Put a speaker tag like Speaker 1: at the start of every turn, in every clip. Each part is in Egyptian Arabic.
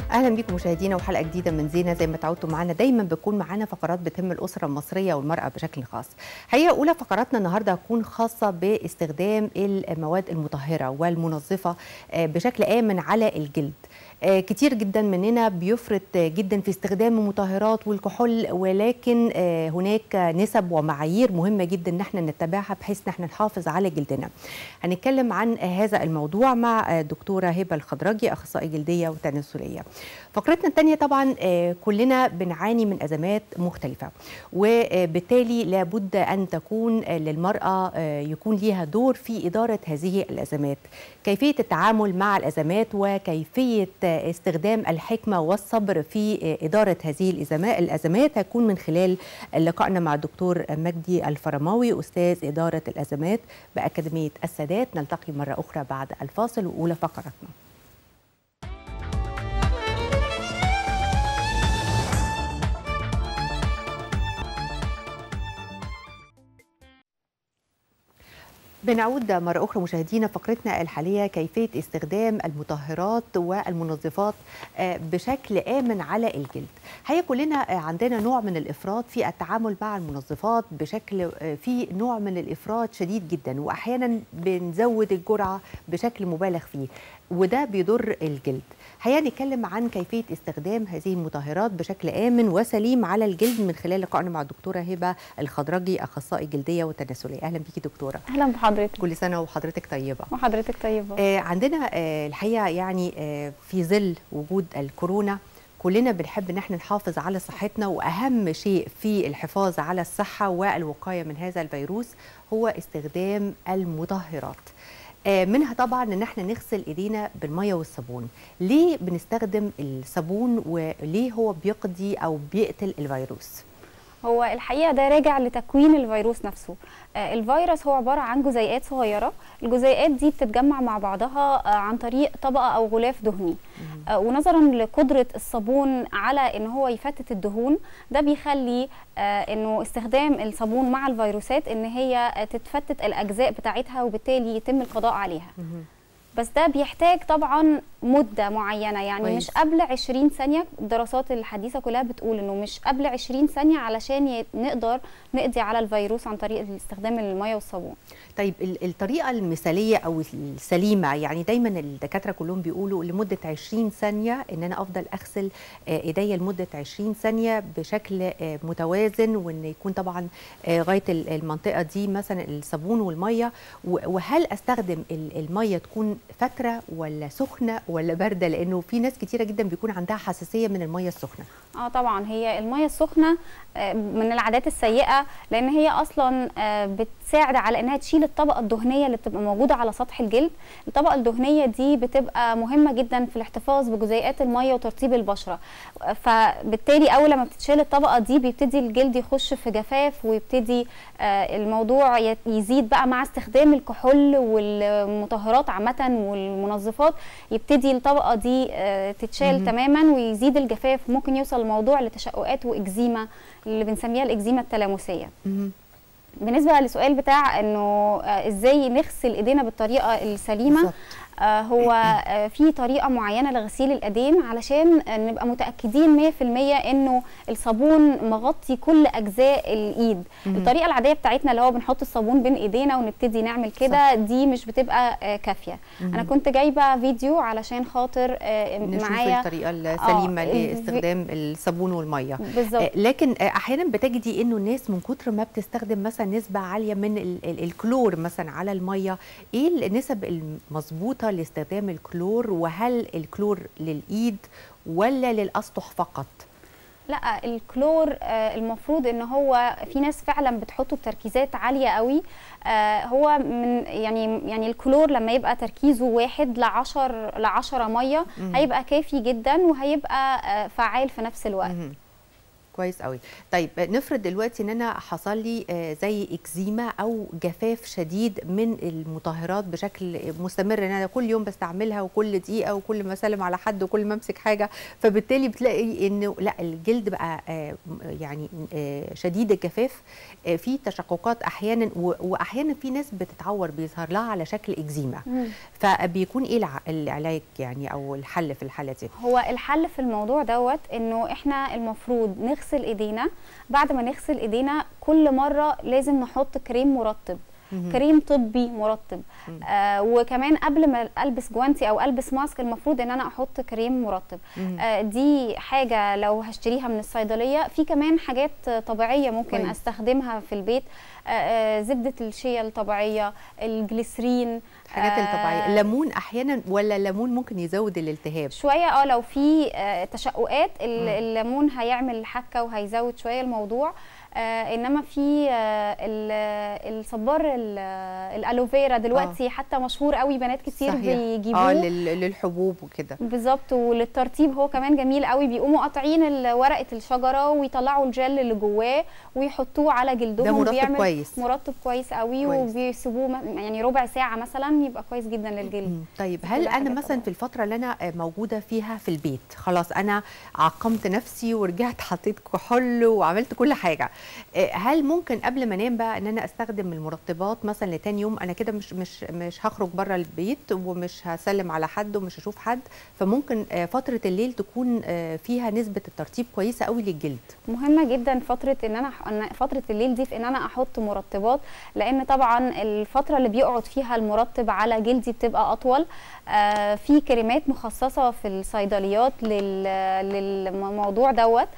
Speaker 1: اهلا بكم مشاهدينا وحلقه جديده من زينه زي ما تعودتوا معانا دايما بتكون معانا فقرات بتهم الاسره المصريه والمراه بشكل خاص. حقيقه اولى فقراتنا النهارده هتكون خاصه باستخدام المواد المطهره والمنظفه بشكل امن على الجلد. كتير جدا مننا بيفرط جدا في استخدام المطهرات والكحول ولكن هناك نسب ومعايير مهمه جدا ان احنا نتبعها بحيث ان احنا نحافظ على جلدنا. هنتكلم عن هذا الموضوع مع دكتوره هبه الخضراجي اخصائي جلديه وتناسليه. فقرتنا الثانيه طبعا كلنا بنعاني من ازمات مختلفه وبالتالي لابد ان تكون للمراه يكون ليها دور في اداره هذه الازمات. كيفيه التعامل مع الازمات وكيفيه استخدام الحكمة والصبر في إدارة هذه الأزمات هيكون من خلال لقائنا مع الدكتور مجدي الفرماوي أستاذ إدارة الأزمات بأكاديمية السادات نلتقي مرة أخرى بعد الفاصل وأولى فقراتنا بنعود مرة أخرى مشاهدينا فقرتنا الحالية كيفية استخدام المطهرات والمنظفات بشكل آمن على الجلد هي كلنا عندنا نوع من الإفراط في التعامل مع المنظفات بشكل في نوع من الإفراط شديد جدا وأحيانا بنزود الجرعة بشكل مبالغ فيه وده بيضر الجلد هيا نتكلم عن كيفية استخدام هذه المطهرات بشكل آمن وسليم على الجلد من خلال لقائنا مع الدكتورة هبة الخضراجي أخصائي جلدية وتناسلية أهلا بيكي دكتورة
Speaker 2: أهلا بحضرتك
Speaker 1: كل سنة وحضرتك طيبة
Speaker 2: وحضرتك طيبة
Speaker 1: آه عندنا آه الحقيقة يعني آه في ظل وجود الكورونا كلنا بنحب ان احنا نحافظ على صحتنا واهم شيء في الحفاظ على الصحه والوقايه من هذا الفيروس هو استخدام المطهرات منها طبعا ان احنا نغسل ايدينا بالميه والصابون ليه بنستخدم الصابون وليه هو بيقضي او بيقتل الفيروس
Speaker 2: هو الحقيقه ده راجع لتكوين الفيروس نفسه الفيروس هو عباره عن جزيئات صغيره الجزيئات دي بتتجمع مع بعضها عن طريق طبقه او غلاف دهني ونظرا لقدره الصابون على ان هو يفتت الدهون ده بيخلي انه استخدام الصابون مع الفيروسات ان هي تتفتت الاجزاء بتاعتها وبالتالي يتم القضاء عليها بس ده بيحتاج طبعا مده معينه يعني ويس. مش قبل 20 ثانيه الدراسات الحديثه كلها بتقول انه مش قبل 20 ثانيه علشان نقدر نقضي على الفيروس عن طريق استخدام الميه والصابون
Speaker 1: طيب الطريقه المثاليه او السليمه يعني دايما الدكاتره كلهم بيقولوا لمده 20 ثانيه ان انا افضل اغسل ايديا لمده 20 ثانيه بشكل متوازن وان يكون طبعا غايه المنطقه دي مثلا الصابون والميه وهل استخدم الميه تكون فتره ولا سخنه ولا بارده لانه في ناس كتيره جدا بيكون عندها حساسيه من الميه السخنه
Speaker 2: اه طبعا هي الميه السخنه من العادات السيئه لان هي اصلا بتساعد على انها تشيل الطبقه الدهنيه اللي بتبقى موجوده على سطح الجلد الطبقه الدهنيه دي بتبقى مهمه جدا في الاحتفاظ بجزيئات الميه وترطيب البشره فبالتالي اول ما بتتشيل الطبقه دي بيبتدي الجلد يخش في جفاف ويبتدي الموضوع يزيد بقى مع استخدام الكحول والمطهرات عامه والمنظفات يبتدي الطبقه دي تتشال تماما ويزيد الجفاف ممكن يوصل الموضوع لتشققات واكزيما اللي بنسميها الاكزيما التلامسيه بالنسبه للسؤال بتاع انه ازاي نغسل ايدينا بالطريقه السليمه بالزبط. آه هو آه في طريقه معينه لغسيل الايدين علشان نبقى متاكدين 100% انه الصابون مغطي كل اجزاء الايد الطريقه العاديه بتاعتنا اللي هو بنحط الصابون بين ايدينا ونبتدي نعمل كده دي مش بتبقى آه كافيه انا كنت جايبه فيديو علشان خاطر
Speaker 1: معايا الطريقه السليمه لاستخدام الصابون والميه
Speaker 2: بالظبط
Speaker 1: لكن احيانا بتجدي انه الناس من كتر ما بتستخدم مثلا نسبه عاليه من الكلور مثلا على الميه ايه النسب المظبوطه لاستخدام الكلور وهل الكلور للايد ولا للاسطح فقط
Speaker 2: لا الكلور المفروض ان هو في ناس فعلا بتحطه بتركيزات عاليه قوي هو من يعني يعني الكلور لما يبقى تركيزه واحد ل 10 ل 10 ميه هيبقى كافي جدا وهيبقى فعال في نفس الوقت
Speaker 1: كويس قوي طيب نفرض دلوقتي ان انا حصل لي آه، زي اكزيما او جفاف شديد من المطهرات بشكل مستمر ان انا كل يوم بستعملها وكل دقيقه وكل ما اسلم على حد وكل ما امسك حاجه فبالتالي بتلاقي انه لا الجلد بقى آه، يعني آه، شديد الجفاف آه، في تشققات احيانا و- واحيانا في ناس بتتعور بيظهر لها على شكل اكزيما
Speaker 2: مم.
Speaker 1: فبيكون ايه الع- العلاج يعني او الحل في الحاله دي
Speaker 2: هو الحل في الموضوع دوت انه احنا المفروض نغسل ايدينا بعد ما نغسل ايدينا كل مره لازم نحط كريم مرطب
Speaker 1: مهم.
Speaker 2: كريم طبي مرطب
Speaker 1: مم.
Speaker 2: آه وكمان قبل ما البس جوانتي او البس ماسك المفروض ان انا احط كريم مرطب
Speaker 1: مهم.
Speaker 2: آه دي حاجه لو هشتريها من الصيدليه في كمان حاجات طبيعيه ممكن
Speaker 1: كويس.
Speaker 2: استخدمها في البيت آه آه زبده الشيا الطبيعيه الجليسرين
Speaker 1: الحاجات
Speaker 2: آه،
Speaker 1: الطبيعيه الليمون احيانا ولا الليمون ممكن يزود الالتهاب
Speaker 2: شويه اه لو في آه، تشققات ال-
Speaker 1: مم.
Speaker 2: الليمون هيعمل حكه وهيزود شويه الموضوع آه انما في آه ال- الصبار ال- الالوفيرا دلوقتي حتى مشهور قوي بنات كتير
Speaker 1: صحيح. اه
Speaker 2: بيجيبوه
Speaker 1: لل- للحبوب وكده
Speaker 2: بالظبط وللترطيب هو كمان جميل قوي بيقوموا قاطعين ال- ورقه الشجره ويطلعوا الجل اللي جواه ويحطوه على جلدهم
Speaker 1: ده مرطب
Speaker 2: بيعمل
Speaker 1: كويس.
Speaker 2: مرطب كويس قوي
Speaker 1: كويس.
Speaker 2: وبيسيبوه م- يعني ربع ساعه مثلا يبقى كويس جدا للجلد
Speaker 1: مم. طيب
Speaker 2: دي
Speaker 1: هل
Speaker 2: كلها
Speaker 1: انا
Speaker 2: حاجات
Speaker 1: مثلا
Speaker 2: طبعاً.
Speaker 1: في الفتره اللي انا آه، موجوده فيها في البيت خلاص انا عقمت نفسي ورجعت حطيت كحول وعملت كل حاجه آه، هل ممكن قبل ما انام بقى ان انا استخدم المرطبات مثلا لتاني يوم انا كده مش مش مش هخرج بره البيت ومش هسلم على حد ومش هشوف حد فممكن آه، فتره الليل تكون آه، فيها نسبه الترطيب كويسه قوي للجلد
Speaker 2: مهمه جدا فتره ان انا أن فتره الليل دي في ان انا احط مرطبات لان طبعا الفتره اللي بيقعد فيها المرطب على جلدي بتبقى اطول آه في كريمات مخصصه في الصيدليات لل- للموضوع دوت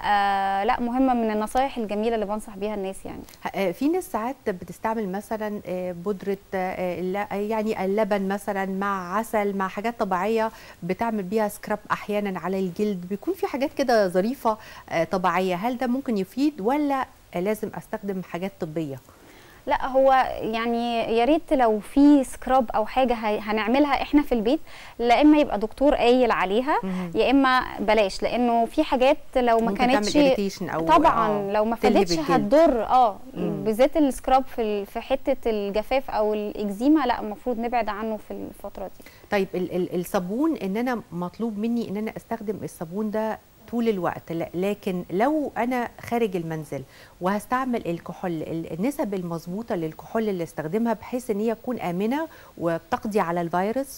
Speaker 2: آه لا مهمه من النصايح الجميله اللي بنصح بيها الناس يعني
Speaker 1: آه، في ناس ساعات بتستعمل مثلا آه، بودرة آه، الل- يعني اللبن مثلا مع عسل مع حاجات طبيعية بتعمل بيها سكراب أحيانا على الجلد بيكون في حاجات كده ظريفة آه، طبيعية هل ده ممكن يفيد ولا آه، لازم أستخدم حاجات طبية؟
Speaker 2: لا هو يعني يا ريت لو في سكراب او حاجه هي- هنعملها احنا في البيت لا اما يبقى دكتور قايل عليها
Speaker 1: مهم.
Speaker 2: يا اما بلاش لانه في حاجات لو ما
Speaker 1: ممكن
Speaker 2: كانتش
Speaker 1: تعمل irritation أو
Speaker 2: طبعا
Speaker 1: آه،
Speaker 2: لو ما
Speaker 1: تلهب
Speaker 2: فادتش
Speaker 1: الجلد.
Speaker 2: هتضر اه
Speaker 1: مم.
Speaker 2: بالذات السكراب في ال- في حته الجفاف او الاكزيما لا المفروض نبعد عنه في الفتره دي
Speaker 1: طيب ال- ال- الصابون ان انا مطلوب مني ان انا استخدم الصابون ده طول الوقت لا- لكن لو انا خارج المنزل وهستعمل الكحول ال- النسب المظبوطه للكحول اللي استخدمها بحيث ان هي تكون امنه وبتقضي على الفيروس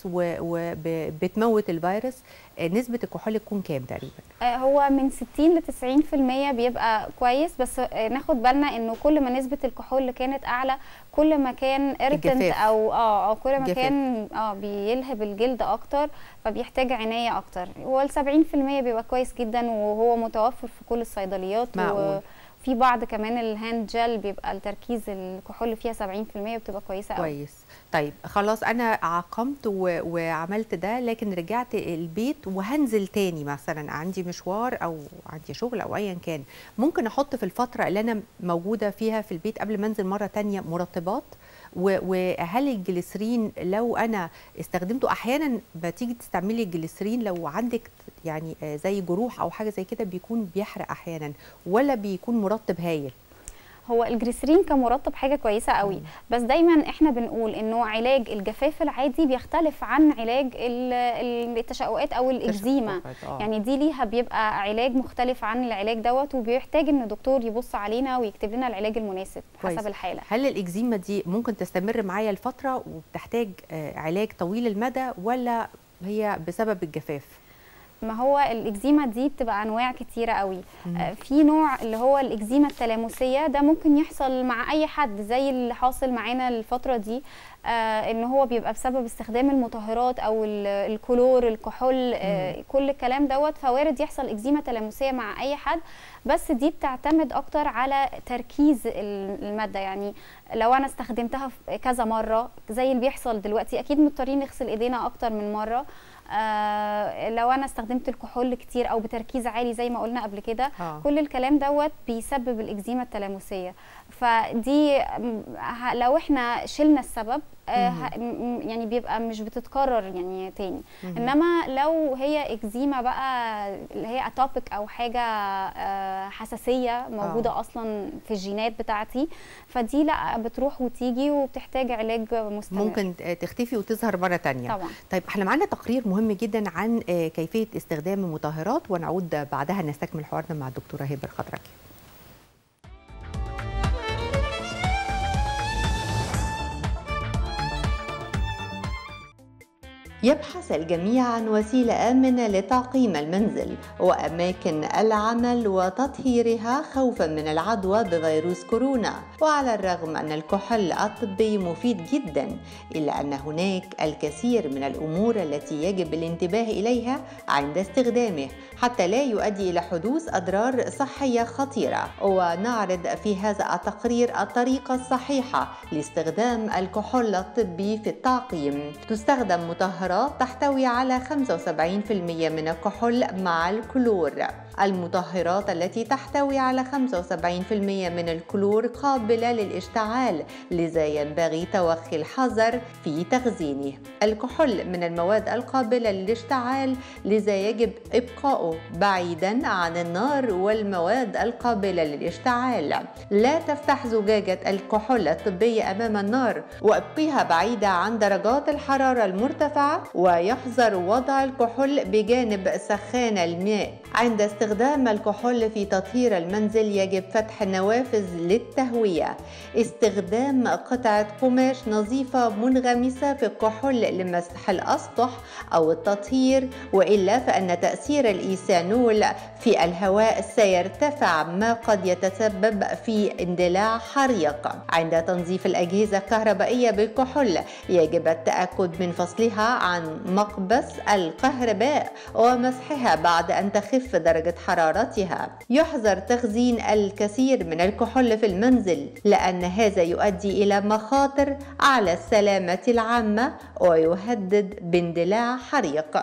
Speaker 1: وبتموت الفيروس آه، نسبه الكحول تكون كام تقريبا
Speaker 2: آه، هو من 60 ل 90% بيبقى كويس بس آه، ناخد بالنا انه كل ما نسبه الكحول اللي كانت اعلى كل ما كان ارتنت
Speaker 1: الجفاف.
Speaker 2: او اه او كل ما
Speaker 1: جفاف.
Speaker 2: كان اه بيلهب الجلد اكتر فبيحتاج عنايه اكتر هو ال 70% بيبقى كويس جدا وهو متوفر في كل الصيدليات
Speaker 1: معقول.
Speaker 2: وفي بعض كمان الهاند جel بيبقى التركيز الكحول فيها 70% بتبقى كويسه قوي
Speaker 1: كويس طيب خلاص انا عقمت و... وعملت ده لكن رجعت البيت وهنزل تاني مثلا عندي مشوار او عندي شغل او ايا كان ممكن احط في الفتره اللي انا موجوده فيها في البيت قبل ما انزل مره تانية مرطبات و- وهل الجليسرين لو انا استخدمته احيانا بتيجي تستعملي الجليسرين لو عندك يعني آه، زي جروح او حاجه زي كده بيكون بيحرق احيانا ولا بيكون مرطب هايل
Speaker 2: هو الجليسرين كمرطب حاجه كويسه قوي بس دايما احنا بنقول انه علاج الجفاف العادي بيختلف عن علاج ال- ال- التشققات او الاكزيما
Speaker 1: تشققات، آه.
Speaker 2: يعني دي ليها بيبقى علاج مختلف عن العلاج دوت وبيحتاج ان دكتور يبص علينا ويكتب لنا العلاج المناسب
Speaker 1: كويس.
Speaker 2: حسب الحاله
Speaker 1: هل الاكزيما دي ممكن تستمر معايا لفتره وبتحتاج آه، علاج طويل المدى ولا هي بسبب الجفاف
Speaker 2: ما هو الاكزيما دي بتبقى انواع كتيره قوي آه، في نوع اللي هو الاكزيما التلامسيه ده ممكن يحصل مع اي حد زي اللي حاصل معانا الفتره دي آه ان هو بيبقى بسبب استخدام المطهرات او ال- الكلور الكحول آه كل الكلام دوت فوارد يحصل اكزيما تلامسيه مع اي حد بس دي بتعتمد اكتر على تركيز ال- الماده يعني لو انا استخدمتها في كذا مره زي اللي بيحصل دلوقتي اكيد مضطرين نغسل ايدينا اكتر من مره آه لو انا استخدمت الكحول كتير او بتركيز عالي زي ما قلنا قبل كده
Speaker 1: آه.
Speaker 2: كل الكلام دوت بيسبب الاكزيما التلامسيه فدي م- ه- لو احنا شلنا السبب آه،
Speaker 1: مهم.
Speaker 2: ه- م- يعني بيبقى مش بتتكرر يعني تاني
Speaker 1: مهم.
Speaker 2: انما لو هي اكزيما بقى اللي هي اتوبيك او حاجه آه، حساسيه موجوده
Speaker 1: آه.
Speaker 2: اصلا في الجينات بتاعتي فدي لا بتروح وتيجي وبتحتاج علاج مستمر
Speaker 1: ممكن تختفي وتظهر مره تانية
Speaker 2: طبعا
Speaker 1: طيب احنا معانا تقرير مهم جدا عن آه، كيفيه استخدام المطهرات ونعود بعدها نستكمل حوارنا مع الدكتوره هبه الخضراكي
Speaker 3: يبحث الجميع عن وسيلة آمنة لتعقيم المنزل وأماكن العمل وتطهيرها خوفا من العدوى بفيروس كورونا وعلى الرغم أن الكحول الطبي مفيد جدا إلا أن هناك الكثير من الأمور التي يجب الانتباه إليها عند استخدامه حتى لا يؤدي إلى حدوث أضرار صحية خطيرة ونعرض في هذا التقرير الطريقة الصحيحة لاستخدام الكحول الطبي في التعقيم تستخدم مطهرات تحتوي على 75% من الكحول مع الكلور المطهرات التي تحتوي على 75% من الكلور قابلة للاشتعال لذا ينبغي توخي الحذر في تخزينه الكحول من المواد القابلة للاشتعال لذا يجب إبقاؤه بعيدا عن النار والمواد القابلة للاشتعال لا تفتح زجاجة الكحول الطبية أمام النار وابقيها بعيدة عن درجات الحرارة المرتفعة ويحظر وضع الكحول بجانب سخان الماء عند استخدام الكحول في تطهير المنزل يجب فتح النوافذ للتهوية استخدام قطعة قماش نظيفة منغمسة في الكحول لمسح الأسطح أو التطهير وإلا فإن تأثير الإيثانول في الهواء سيرتفع ما قد يتسبب في اندلاع حريق عند تنظيف الأجهزة الكهربائية بالكحول يجب التأكد من فصلها عن مقبس الكهرباء ومسحها بعد أن تخف درجة حرارتها يحظر تخزين الكثير من الكحول في المنزل لأن هذا يؤدي إلى مخاطر على السلامة العامة ويهدد باندلاع حريق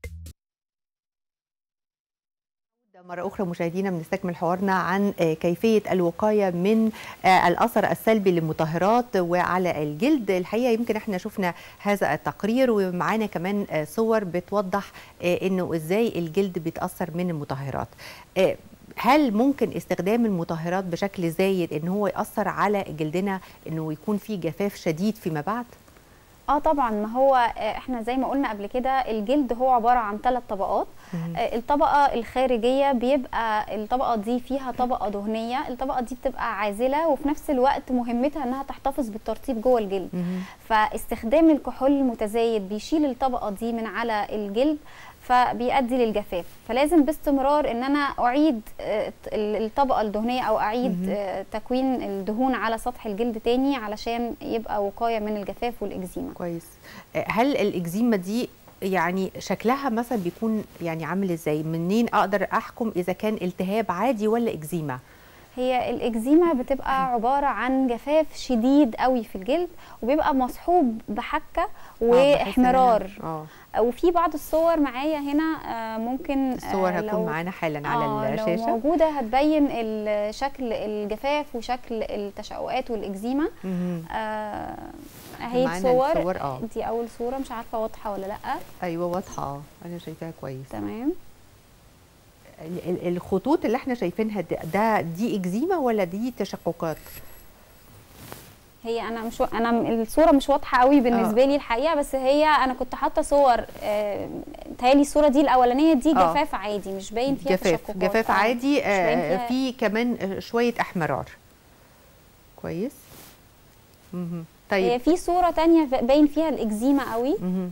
Speaker 1: مرة أخرى مشاهدينا بنستكمل حوارنا عن آه، كيفية الوقاية من آه، الأثر السلبي للمطهرات وعلى الجلد الحقيقة يمكن احنا شفنا هذا التقرير ومعانا كمان آه، صور بتوضح آه، إنه إزاي الجلد بيتأثر من المطهرات آه، هل ممكن استخدام المطهرات بشكل زايد ان هو ياثر على جلدنا انه يكون في جفاف شديد فيما بعد
Speaker 2: اه طبعا ما هو آه، احنا زي ما قلنا قبل كده الجلد هو عباره عن ثلاث طبقات آه، الطبقه الخارجيه بيبقى الطبقه دي فيها طبقه دهنيه الطبقه دي بتبقى عازله وفي نفس الوقت مهمتها انها تحتفظ بالترطيب جوه الجلد فاستخدام الكحول المتزايد بيشيل الطبقه دي من على الجلد فبيؤدي للجفاف فلازم باستمرار ان انا اعيد آه، الطبقه الدهنيه او اعيد
Speaker 1: مهم.
Speaker 2: آه، تكوين الدهون على سطح الجلد تاني علشان يبقى وقايه من الجفاف والاكزيما
Speaker 1: كويس آه، هل الاكزيما دي يعني شكلها مثلا بيكون يعني عامل ازاي منين اقدر احكم اذا كان التهاب عادي ولا اكزيما
Speaker 2: هي الاكزيما بتبقى عباره عن جفاف شديد قوي في الجلد وبيبقى مصحوب بحكه
Speaker 1: آه، بحس إن أنا-
Speaker 2: واحمرار
Speaker 1: اه
Speaker 2: وفي بعض الصور معايا هنا آه، ممكن
Speaker 1: الصور
Speaker 2: آه،
Speaker 1: هتكون
Speaker 2: لو-
Speaker 1: معانا حالا
Speaker 2: آه،
Speaker 1: على
Speaker 2: لو
Speaker 1: الشاشه
Speaker 2: موجوده هتبين ال- شكل الجفاف وشكل التشققات والاكزيما
Speaker 1: مهم.
Speaker 2: آه، اهي
Speaker 1: معانا
Speaker 2: الصور
Speaker 1: الصور، آه.
Speaker 2: دي اول صوره مش عارفه واضحه ولا لا
Speaker 1: ايوه واضحه اه انا شايفاها كويس
Speaker 2: تمام
Speaker 1: ال- ال- الخطوط اللي احنا شايفينها ده, ده دي اكزيما ولا دي تشققات
Speaker 2: هي انا مش و... انا م- الصوره مش واضحه قوي بالنسبه لي الحقيقه بس هي انا كنت حاطه صور آه، تهيألي الصوره دي الاولانيه دي
Speaker 1: آه.
Speaker 2: جفاف عادي مش باين فيها
Speaker 1: جفاف
Speaker 2: تشققات.
Speaker 1: جفاف
Speaker 2: آه،
Speaker 1: عادي
Speaker 2: مش باين
Speaker 1: آه
Speaker 2: فيها-
Speaker 1: في كمان آه، شويه احمرار كويس مهم. طيب
Speaker 2: هي في صوره تانية ف- باين فيها الاكزيما قوي
Speaker 1: مهم.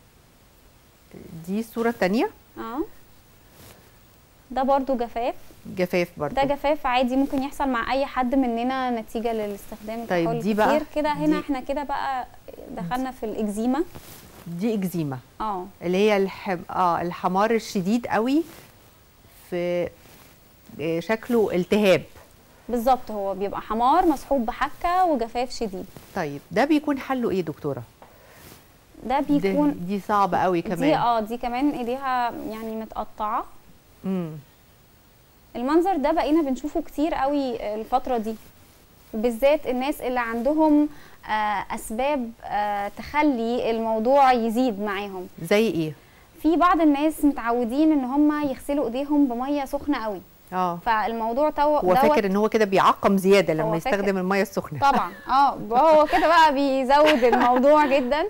Speaker 1: دي الصوره الثانيه
Speaker 2: اه ده برضو جفاف
Speaker 1: جفاف برضو
Speaker 2: ده جفاف عادي ممكن يحصل مع اي حد مننا نتيجه للاستخدام
Speaker 1: طيب
Speaker 2: الكحول
Speaker 1: دي بقى-
Speaker 2: كتير كده هنا
Speaker 1: دي-
Speaker 2: احنا كده بقى دخلنا في الاكزيما
Speaker 1: دي اكزيما
Speaker 2: اه
Speaker 1: اللي هي الحم... اه الحمار الشديد قوي في آه، شكله التهاب
Speaker 2: بالظبط هو بيبقى حمار مصحوب بحكه وجفاف شديد
Speaker 1: طيب ده بيكون حله ايه دكتوره
Speaker 2: ده
Speaker 1: ده-
Speaker 2: بيكون
Speaker 1: دي صعبه قوي
Speaker 2: دي
Speaker 1: كمان
Speaker 2: اه دي كمان ايديها يعني متقطعه
Speaker 1: امم
Speaker 2: المنظر ده بقينا بنشوفه كتير قوي الفتره دي وبالذات الناس اللي عندهم آه، اسباب آه، تخلي الموضوع يزيد معاهم
Speaker 1: زي ايه
Speaker 2: في بعض الناس متعودين ان هم يغسلوا ايديهم بميه سخنه قوي
Speaker 1: اه
Speaker 2: فالموضوع تو
Speaker 1: هو فاكر ان هو كده بيعقم زياده لما
Speaker 2: هو فاكر-
Speaker 1: يستخدم الميه السخنه
Speaker 2: طبعا اه هو كده بقى بيزود الموضوع جدا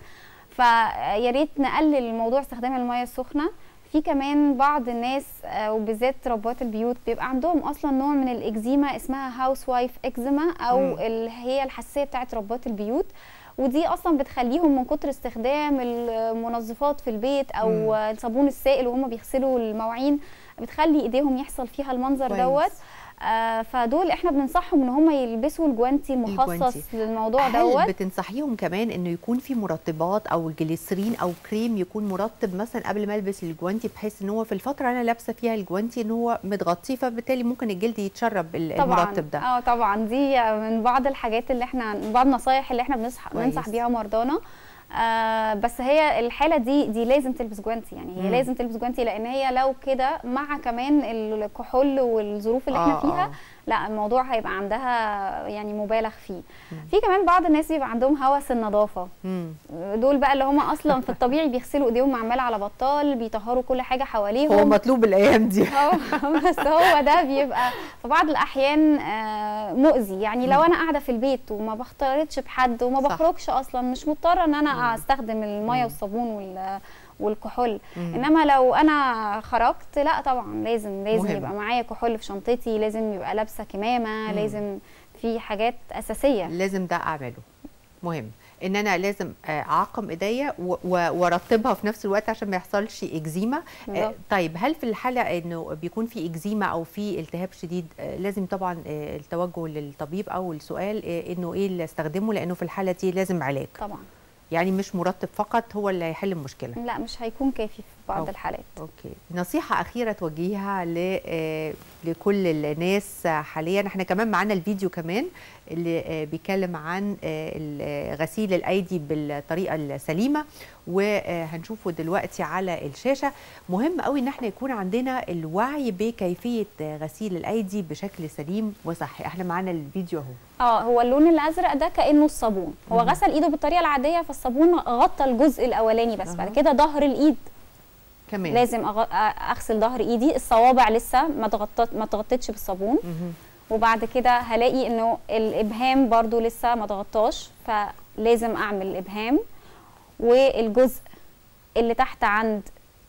Speaker 2: فيا ريت نقلل موضوع استخدام الميه السخنه في كمان بعض الناس آه، وبالذات ربات البيوت بيبقى عندهم اصلا نوع من الاكزيما اسمها هاوس وايف اكزيما او
Speaker 1: مم.
Speaker 2: اللي هي الحساسيه بتاعت ربات البيوت ودي اصلا بتخليهم من كتر استخدام المنظفات في البيت او
Speaker 1: مم.
Speaker 2: الصابون السائل وهم بيغسلوا المواعين بتخلي ايديهم يحصل فيها المنظر
Speaker 1: كويس.
Speaker 2: دوت آه فدول احنا بننصحهم ان هم يلبسوا الجوانتي المخصص
Speaker 1: الجوانتي.
Speaker 2: للموضوع
Speaker 1: هل
Speaker 2: دوت
Speaker 1: بتنصحيهم كمان انه يكون في مرطبات او جليسرين او كريم يكون مرطب مثلا قبل ما البس الجوانتي بحيث ان هو في الفتره انا لابسه فيها الجوانتي ان هو متغطي فبالتالي ممكن الجلد يتشرب ال-
Speaker 2: طبعا
Speaker 1: المرطب ده
Speaker 2: اه طبعا دي من بعض الحاجات اللي احنا من بعض النصايح اللي احنا بنصح
Speaker 1: كويس.
Speaker 2: بننصح بيها مرضانا آه بس هي الحاله دي دي لازم تلبس جوانتي يعني هي
Speaker 1: مم.
Speaker 2: لازم تلبس جوانتي لان هي لو كده مع كمان الكحول والظروف اللي احنا
Speaker 1: آه،
Speaker 2: فيها
Speaker 1: آه.
Speaker 2: لا الموضوع هيبقى عندها يعني مبالغ فيه في كمان بعض الناس بيبقى عندهم هوس النظافه
Speaker 1: مم.
Speaker 2: دول بقى اللي هم اصلا في الطبيعي بيغسلوا ايديهم عمال على بطال بيطهروا كل حاجه حواليهم
Speaker 1: هو مطلوب الايام دي
Speaker 2: اه بس هو ده بيبقى في بعض الاحيان آه، مؤذي يعني لو انا قاعده في البيت وما بختلطش بحد وما
Speaker 1: صح.
Speaker 2: بخرجش اصلا مش مضطره ان انا
Speaker 1: مم.
Speaker 2: استخدم الميه
Speaker 1: مم.
Speaker 2: والصابون وال والكحول
Speaker 1: مم.
Speaker 2: انما لو انا خرجت لا طبعا لازم لازم
Speaker 1: مهم.
Speaker 2: يبقى معايا كحول في شنطتي لازم يبقى لابسه كمامه
Speaker 1: مم.
Speaker 2: لازم في حاجات اساسيه
Speaker 1: لازم ده اعمله مهم ان انا لازم آه، اعقم ايديا و- و- وارطبها في نفس الوقت عشان ما يحصلش اكزيما آه،
Speaker 2: بالظبط.
Speaker 1: طيب هل في الحاله انه بيكون في اكزيما او في التهاب شديد آه، لازم طبعا آه، التوجه للطبيب او السؤال آه، انه ايه اللي استخدمه لانه في الحاله دي لازم علاج
Speaker 2: طبعا
Speaker 1: يعني مش مرطب فقط هو اللي هيحل المشكله
Speaker 2: لا مش هيكون كافي في بعض
Speaker 1: أوكي.
Speaker 2: الحالات
Speaker 1: اوكي نصيحه اخيره توجهيها ل آه، لكل الناس حاليا احنا كمان معانا الفيديو كمان اللي آه، بيتكلم عن آه، ال- آه، غسيل الايدي بالطريقه السليمه وهنشوفه دلوقتي على الشاشه مهم قوي ان احنا يكون عندنا الوعي بكيفيه آه، غسيل الايدي بشكل سليم وصحي احنا معانا الفيديو اهو
Speaker 2: اه هو اللون الازرق ده كانه الصابون هو
Speaker 1: مهم.
Speaker 2: غسل ايده بالطريقه العاديه فالصابون غطى الجزء الاولاني بس
Speaker 1: أها.
Speaker 2: بعد كده ظهر الايد
Speaker 1: كمان
Speaker 2: لازم أغ... أ- اغسل ظهر ايدي الصوابع لسه ما اتغطت ما اتغطتش بالصابون
Speaker 1: مهم.
Speaker 2: وبعد كده هلاقي انه الابهام برضو لسه ما اتغطاش فلازم اعمل الابهام والجزء اللي تحت عند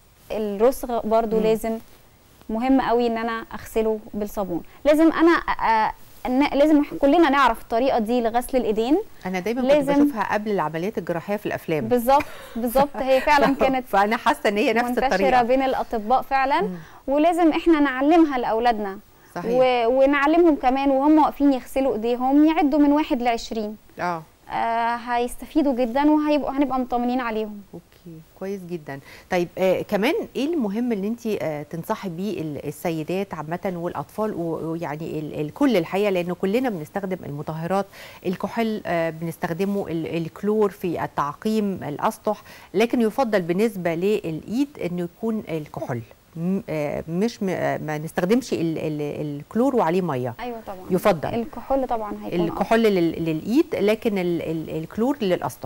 Speaker 2: الرسغ برضو
Speaker 1: مم.
Speaker 2: لازم مهم قوي ان انا اغسله بالصابون لازم انا أ... أ... لازم كلنا نعرف الطريقه دي لغسل الايدين
Speaker 1: انا دايما كنت
Speaker 2: لازم-
Speaker 1: بشوفها قبل العمليات الجراحيه في الافلام
Speaker 2: بالظبط بالظبط هي فعلا كانت
Speaker 1: فانا حاسه ان هي نفس
Speaker 2: منتشره
Speaker 1: الطريقه
Speaker 2: بين الاطباء فعلا
Speaker 1: مم.
Speaker 2: ولازم احنا نعلمها لاولادنا
Speaker 1: صحيح
Speaker 2: و... ونعلمهم كمان وهم واقفين يغسلوا ايديهم يعدوا من واحد لعشرين
Speaker 1: اه
Speaker 2: آه هيستفيدوا جدا وهيبقوا هنبقى مطمنين عليهم
Speaker 1: اوكي كويس جدا طيب آه كمان ايه المهم اللي انت آه تنصحي بيه ال- السيدات عامه والاطفال و- ويعني ال- الكل الحقيقه لانه كلنا بنستخدم المطهرات الكحول آه بنستخدمه ال- الكلور في التعقيم الاسطح لكن يفضل بالنسبه للايد انه يكون الكحول م- آه مش م- آه ما نستخدمش ال- ال- الكلور وعليه ميه
Speaker 2: ايوه طبعا
Speaker 1: يفضل
Speaker 2: الكحول طبعا هيكون أفضل.
Speaker 1: الكحول لل- للايد لكن ال- ال- الكلور للاسطح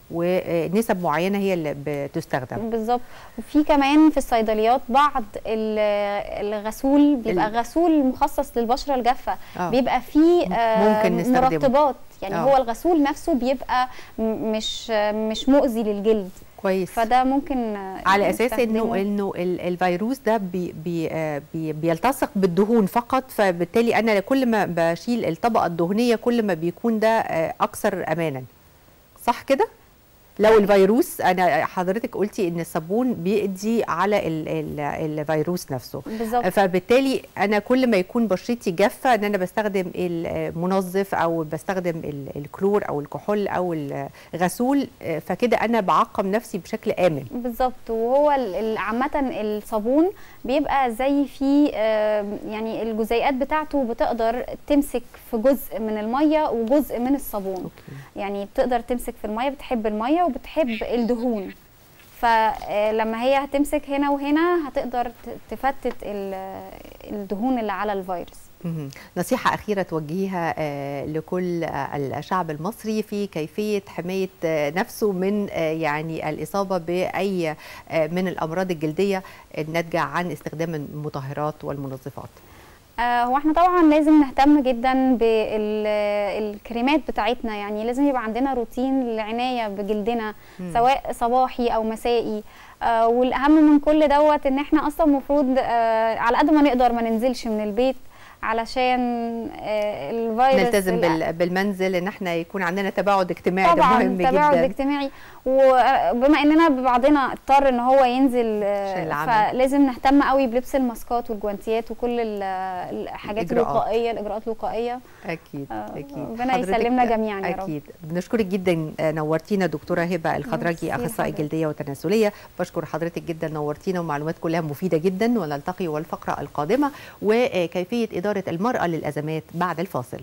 Speaker 1: ونسب معينه هي اللي بتستخدم
Speaker 2: بالظبط وفي كمان في الصيدليات بعض ال- الغسول بيبقى
Speaker 1: ال-
Speaker 2: غسول مخصص للبشره الجافه
Speaker 1: آه.
Speaker 2: بيبقى فيه آه،
Speaker 1: ممكن نستخدمه.
Speaker 2: مرطبات يعني
Speaker 1: آه.
Speaker 2: هو الغسول نفسه بيبقى م- مش مش مؤذي للجلد
Speaker 1: كويس
Speaker 2: فده ممكن آه،
Speaker 1: على اساس انه
Speaker 2: نستخدمه.
Speaker 1: انه ال- الفيروس ده بي بي آه بي بيلتصق بالدهون فقط فبالتالي انا كل ما بشيل الطبقه الدهنيه كل ما بيكون ده آه اكثر امانا صح كده لو الفيروس انا حضرتك قلتي ان الصابون بيقضي على ال ال الفيروس نفسه
Speaker 2: بالظبط
Speaker 1: فبالتالي انا كل ما يكون بشرتي جافه ان انا بستخدم المنظف او بستخدم ال- الكلور او الكحول او الغسول آه، فكده انا بعقم نفسي بشكل امن
Speaker 2: بالظبط وهو ال- ال- عامة الصابون بيبقى زي فيه آه، يعني الجزيئات بتاعته بتقدر تمسك في جزء من المية وجزء من الصابون
Speaker 1: اوكي
Speaker 2: يعني بتقدر تمسك في المية بتحب المية وبتحب الدهون فلما هي هتمسك هنا وهنا هتقدر ت- تفتت ال- الدهون اللي على الفيروس
Speaker 1: مهم. نصيحة أخيرة توجهيها آه، لكل آه، الشعب المصري في كيفية حماية آه، نفسه من آه، يعني الإصابة بأي آه، من الأمراض الجلدية الناتجة عن استخدام المطهرات والمنظفات
Speaker 2: آه، هو احنا طبعا لازم نهتم جدا بالكريمات بتاعتنا يعني لازم يبقى عندنا روتين للعنايه بجلدنا
Speaker 1: مم.
Speaker 2: سواء صباحي او مسائي آه، والاهم من كل دوت ان احنا اصلا المفروض آه، على قد ما نقدر ما ننزلش من البيت علشان آه، الفيروس
Speaker 1: نلتزم
Speaker 2: ال-
Speaker 1: بال- بالمنزل ان احنا يكون عندنا تباعد اجتماعي ده
Speaker 2: طبعا
Speaker 1: مهم
Speaker 2: تباعد
Speaker 1: جدا
Speaker 2: اجتماعي وبما اننا بعضنا اضطر ان هو ينزل آه،
Speaker 1: عشان العمل.
Speaker 2: فلازم نهتم قوي بلبس الماسكات والجوانتيات وكل ال- الحاجات
Speaker 1: الإجراءات.
Speaker 2: الوقائيه الاجراءات الوقائيه
Speaker 1: اكيد
Speaker 2: آه،
Speaker 1: اكيد
Speaker 2: ربنا
Speaker 1: حضرتك-
Speaker 2: يسلمنا جميعا يا رب.
Speaker 1: اكيد بنشكرك جدا آه، نورتينا دكتوره هبه الخضراجي
Speaker 2: ميرسي
Speaker 1: اخصائي
Speaker 2: لحضرتك.
Speaker 1: جلديه وتناسليه بشكر حضرتك جدا نورتينا ومعلومات كلها مفيده جدا ونلتقي والفقره القادمه وكيفيه اداره المراه للازمات بعد الفاصل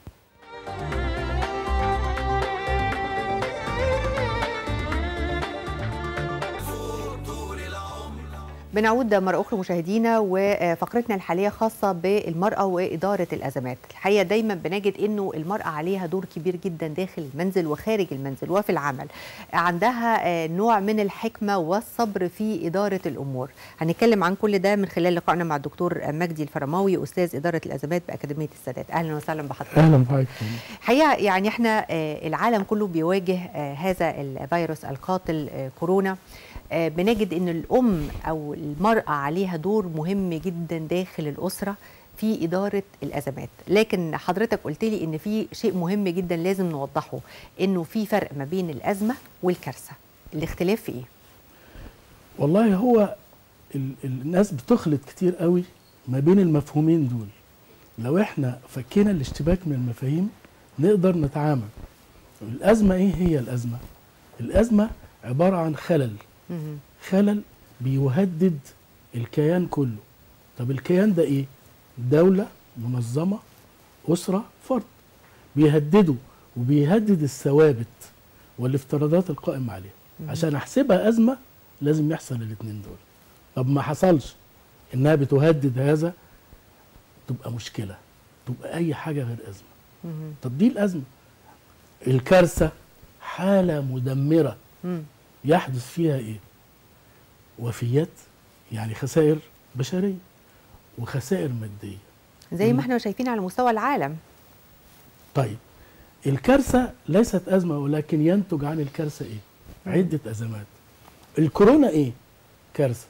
Speaker 1: بنعود مرة أخرى مشاهدينا وفقرتنا الحالية خاصة بالمرأة وإدارة الأزمات الحقيقة دايما بنجد أنه المرأة عليها دور كبير جدا داخل المنزل وخارج المنزل وفي العمل عندها آه، نوع من الحكمة والصبر في إدارة الأمور هنتكلم عن كل ده من خلال لقائنا مع الدكتور مجدي الفرماوي أستاذ إدارة الأزمات بأكاديمية السادات أهلا وسهلا بحضرتك
Speaker 4: اهلا بحضرتك
Speaker 1: حقيقة يعني احنا آه، العالم كله بيواجه آه، هذا الفيروس القاتل آه، كورونا آه، بنجد ان الام او المرأة عليها دور مهم جدا داخل الأسرة في إدارة الأزمات لكن حضرتك قلت لي ان في شيء مهم جدا لازم نوضحه انه في فرق ما بين الأزمة والكارثة الاختلاف في ايه؟
Speaker 4: والله هو ال ال الناس بتخلط كتير قوي ما بين المفهومين دول لو احنا فكينا الاشتباك من المفاهيم نقدر نتعامل الأزمة ايه هي الأزمة؟ الأزمة عبارة عن خلل
Speaker 1: مهم.
Speaker 4: خلل بيهدد الكيان كله طب الكيان ده ايه دولة منظمة أسرة فرد بيهدده وبيهدد الثوابت والافتراضات القائمة عليها عشان احسبها أزمة لازم يحصل الاثنين دول طب ما حصلش انها بتهدد هذا تبقى مشكلة تبقى أي حاجة غير أزمة
Speaker 1: مهم.
Speaker 4: طب دي الأزمة الكارثة حالة مدمرة
Speaker 1: مم.
Speaker 4: يحدث فيها ايه وفيات يعني خسائر بشريه وخسائر ماديه
Speaker 1: زي
Speaker 4: مم.
Speaker 1: ما احنا شايفين على مستوى العالم
Speaker 4: طيب الكارثه ليست ازمه ولكن ينتج عن الكارثه ايه
Speaker 1: مم.
Speaker 4: عده ازمات الكورونا ايه كارثه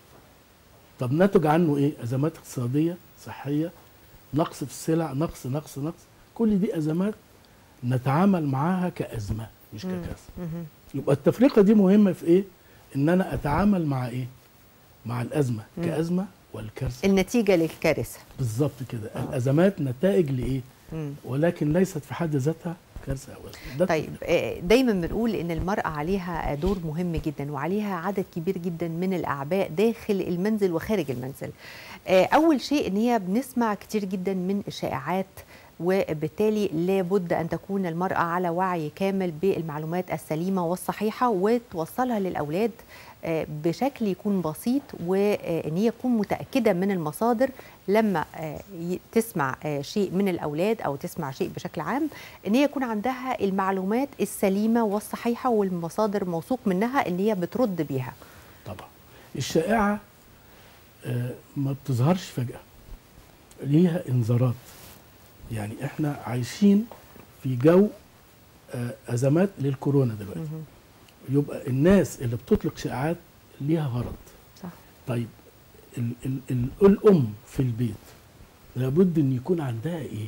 Speaker 4: طب نتج عنه ايه ازمات اقتصاديه صحيه نقص في السلع نقص نقص نقص كل دي ازمات نتعامل معاها كازمه مش
Speaker 1: مم.
Speaker 4: ككارثه
Speaker 1: مهم.
Speaker 4: يبقى التفرقه دي مهمه في ايه ان انا اتعامل مع ايه مع الازمه
Speaker 1: مم.
Speaker 4: كازمه والكارثه
Speaker 1: النتيجة للكارثة
Speaker 4: بالظبط كده
Speaker 1: آه.
Speaker 4: الازمات نتائج لايه
Speaker 1: مم.
Speaker 4: ولكن ليست في حد ذاتها كارثه او ازمه ده
Speaker 1: طيب آه، دايما بنقول ان المراه عليها دور مهم جدا وعليها عدد كبير جدا من الاعباء داخل المنزل وخارج المنزل آه، اول شيء ان هي بنسمع كتير جدا من الشائعات وبالتالي لابد ان تكون المراه على وعي كامل بالمعلومات السليمه والصحيحه وتوصلها للاولاد آه، بشكل يكون بسيط وان هي تكون متاكده من المصادر لما آه، ي- تسمع آه، شيء من الاولاد او تسمع شيء بشكل عام ان هي يكون عندها المعلومات السليمه والصحيحه والمصادر موثوق منها ان هي بترد بيها
Speaker 4: طبعا الشائعه آه، ما بتظهرش فجاه ليها انذارات يعني احنا عايشين في جو آه، ازمات للكورونا دلوقتي يبقى الناس اللي بتطلق شائعات ليها غرض
Speaker 1: صح
Speaker 4: طيب ال ال ال الام في البيت لابد ان يكون عندها ايه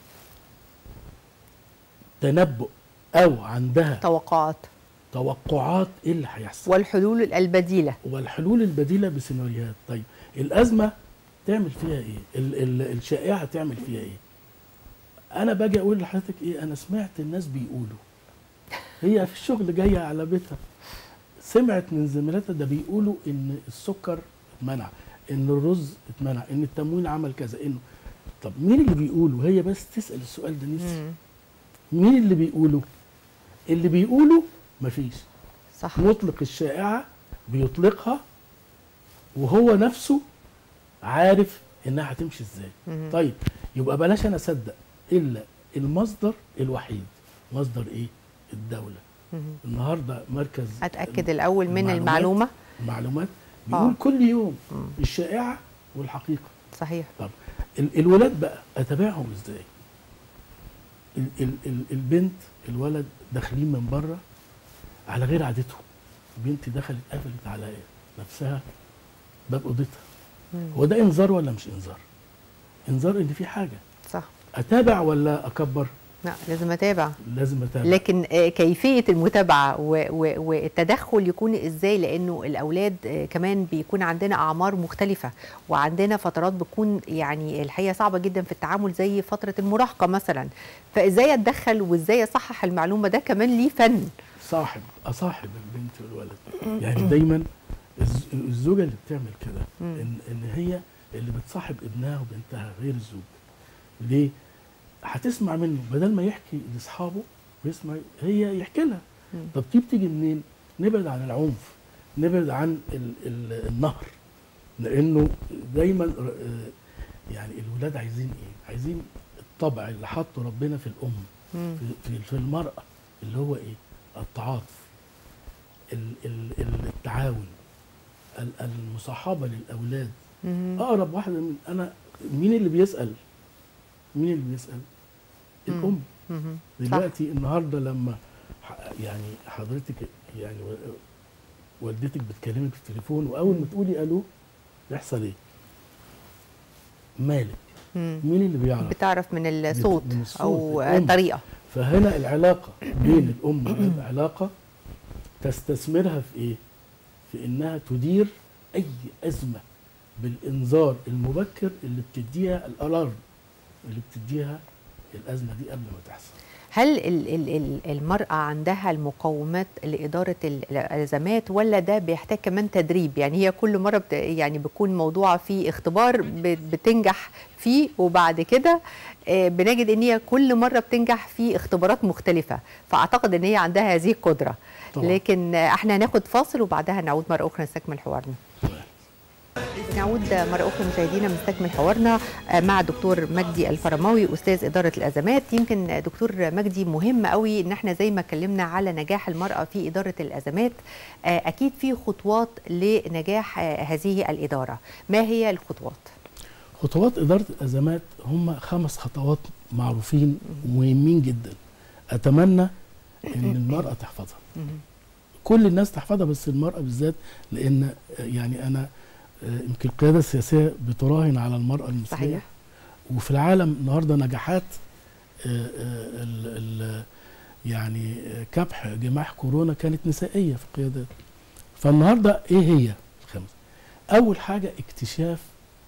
Speaker 4: تنبؤ او عندها
Speaker 1: توقعات
Speaker 4: توقعات ايه اللي هيحصل
Speaker 1: والحلول البديله
Speaker 4: والحلول البديله بسيناريوهات طيب الازمه تعمل فيها ايه ال ال الشائعه تعمل فيها ايه انا باجي اقول لحضرتك ايه انا سمعت الناس بيقولوا هي في الشغل جايه على بيتها سمعت من زميلاتها ده بيقولوا ان السكر اتمنع ان الرز اتمنع ان التموين عمل كذا انه طب مين اللي بيقولوا هي بس تسال السؤال ده نفسي
Speaker 1: مم.
Speaker 4: مين اللي بيقولوا اللي بيقولوا مفيش
Speaker 1: صح
Speaker 4: مطلق الشائعة بيطلقها وهو نفسه عارف انها هتمشي ازاي
Speaker 1: مم.
Speaker 4: طيب يبقى بلاش انا اصدق الا المصدر الوحيد مصدر ايه الدوله
Speaker 1: مهم.
Speaker 4: النهارده مركز
Speaker 1: اتاكد الاول من
Speaker 4: المعلومات-
Speaker 1: المعلومه
Speaker 4: المعلومات بيقول
Speaker 1: آه.
Speaker 4: كل يوم
Speaker 1: مم.
Speaker 4: الشائعه والحقيقه
Speaker 1: صحيح
Speaker 4: طب ال- الولاد بقى اتابعهم ازاي ال ال ال البنت الولد داخلين من بره على غير عادتهم بنتي دخلت قفلت على نفسها باب اوضتها
Speaker 1: مم.
Speaker 4: هو ده انذار ولا مش انذار انذار ان في حاجه
Speaker 1: صح
Speaker 4: اتابع ولا اكبر
Speaker 1: لا لازم اتابع
Speaker 4: لازم اتابع
Speaker 1: لكن آه، كيفيه المتابعه و- و- والتدخل يكون ازاي لانه الاولاد آه، كمان بيكون عندنا اعمار مختلفه وعندنا فترات بتكون يعني الحقيقه صعبه جدا في التعامل زي فتره المراهقه مثلا فازاي اتدخل وازاي اصحح المعلومه ده كمان ليه فن
Speaker 4: صاحب اصاحب البنت والولد يعني دايما الز- الزوجه اللي بتعمل كده
Speaker 1: مم.
Speaker 4: ان ان هي اللي بتصاحب ابنها وبنتها غير الزوج ليه هتسمع منه بدل ما يحكي لاصحابه ويسمع هي يحكي لها
Speaker 1: مم.
Speaker 4: طب دي بتيجي منين نبعد عن العنف نبعد عن ال ال النهر لانه دايما ر- آه، يعني الولاد عايزين ايه عايزين الطبع اللي حطه ربنا في الام
Speaker 1: مم.
Speaker 4: في, في, في المرأة اللي هو ايه التعاطف ال ال ال- التعاون ال- المصاحبة للأولاد
Speaker 1: مم.
Speaker 4: أقرب واحدة من أنا مين اللي بيسأل مين اللي بيسأل
Speaker 1: مم.
Speaker 4: الأم
Speaker 1: مم. صح.
Speaker 4: دلوقتي النهاردة لما ح- يعني حضرتك يعني و- والدتك بتكلمك في التليفون وأول ما تقولي ألو يحصل إيه مالك
Speaker 1: مم.
Speaker 4: مين اللي بيعرف
Speaker 1: بتعرف من الصوت
Speaker 4: من الصوت،
Speaker 1: او
Speaker 4: الأم.
Speaker 1: الطريقه
Speaker 4: فهنا العلاقة بين الأم والأب علاقة تستثمرها في إيه؟ في إنها تدير أي أزمة بالإنذار المبكر اللي بتديها الألارم اللي بتديها الأزمة دي قبل ما تحصل.
Speaker 1: هل ال- ال- ال- المرأة عندها المقومات لإدارة ال- الأزمات ولا ده بيحتاج كمان تدريب يعني هي كل مرة بت يعني بيكون موضوع فيه اختبار بت- بتنجح فيه وبعد كده آه، بنجد ان هي كل مرة بتنجح في اختبارات مختلفة فأعتقد ان هي عندها هذه القدرة
Speaker 4: طبعا.
Speaker 1: لكن آه، احنا هناخد فاصل وبعدها نعود مرة أخرى نستكمل حوارنا نعود مرة أخرى مشاهدينا نستكمل حوارنا مع دكتور مجدي الفرماوي أستاذ إدارة الأزمات يمكن دكتور مجدي مهم قوي إن احنا زي ما اتكلمنا على نجاح المرأة في إدارة الأزمات أكيد في خطوات لنجاح هذه الإدارة ما هي الخطوات؟
Speaker 4: خطوات إدارة الأزمات هم خمس خطوات معروفين ومهمين جدا. أتمنى إن المرأة تحفظها. كل الناس تحفظها بس المرأة بالذات لأن آه، يعني أنا آه، يمكن القيادة السياسية بتراهن على المرأة المصرية
Speaker 1: صحيح
Speaker 4: وفي العالم النهارده نجاحات آه، آه، ال ال يعني آه، كبح جماح كورونا كانت نسائيه في القيادات فالنهارده ايه هي الخمسه اول حاجه اكتشاف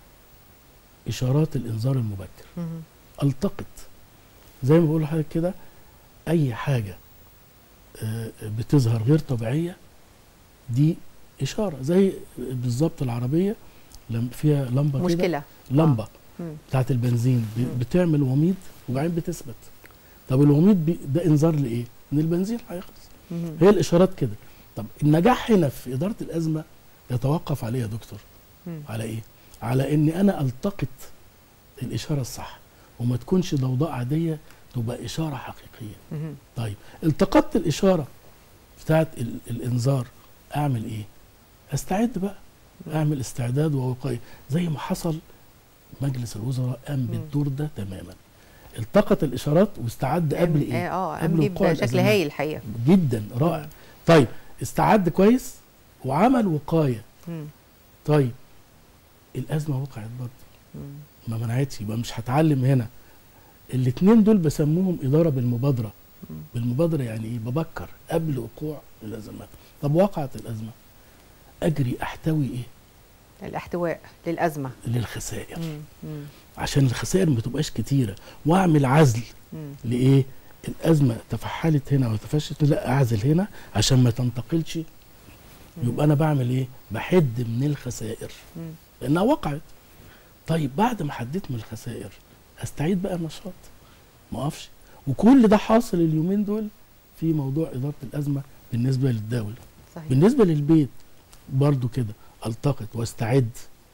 Speaker 4: اشارات الانذار المبكر
Speaker 1: مهم.
Speaker 4: التقط زي ما بقول لحضرتك كده اي حاجه آه، بتظهر غير طبيعيه دي اشاره زي بالظبط العربيه لما فيها لمبه كده
Speaker 1: مشكلة
Speaker 4: لمبه
Speaker 1: مم.
Speaker 4: بتاعت البنزين ب-
Speaker 1: مم.
Speaker 4: بتعمل وميض وبعدين بتثبت طب الوميض بي ده انذار لايه ان البنزين هيخلص
Speaker 1: مهم.
Speaker 4: هي الاشارات كده طب النجاح هنا في اداره الازمه يتوقف عليه يا دكتور
Speaker 1: مم.
Speaker 4: على ايه على اني انا التقط الاشاره الصح وما تكونش ضوضاء عاديه تبقى اشاره حقيقيه
Speaker 1: مهم.
Speaker 4: طيب التقطت الاشاره بتاعت ال- الانذار اعمل ايه استعد بقى اعمل استعداد ووقايه زي ما حصل مجلس الوزراء قام بالدور ده تماما التقط الاشارات واستعد قبل ايه
Speaker 1: اه
Speaker 4: قبل
Speaker 1: قبل
Speaker 4: وقوع
Speaker 1: بشكل
Speaker 4: الأزمات.
Speaker 1: هايل الحقيقة
Speaker 4: جدا رائع طيب استعد كويس وعمل وقايه
Speaker 1: مم.
Speaker 4: طيب الازمه وقعت برضه
Speaker 1: مم.
Speaker 4: ما منعتش يبقى مش هتعلم هنا الاثنين دول بسموهم اداره بالمبادره
Speaker 1: مم.
Speaker 4: بالمبادره يعني ايه ببكر قبل وقوع الازمات طب وقعت الازمه اجري احتوي ايه
Speaker 1: الاحتواء للأزمة
Speaker 4: للخسائر
Speaker 1: مم. مم.
Speaker 4: عشان الخسائر ما تبقاش كتيره واعمل عزل
Speaker 1: مم.
Speaker 4: لايه الازمه تفحلت هنا وتفشت لا اعزل هنا عشان ما تنتقلش يبقى انا بعمل ايه بحد من الخسائر
Speaker 1: مم.
Speaker 4: لانها وقعت طيب بعد ما حددت من الخسائر استعيد بقى النشاط ما اقفش وكل ده حاصل اليومين دول في موضوع اداره الازمه بالنسبه للدوله
Speaker 1: صحيح
Speaker 4: بالنسبه للبيت برضو كده التقط واستعد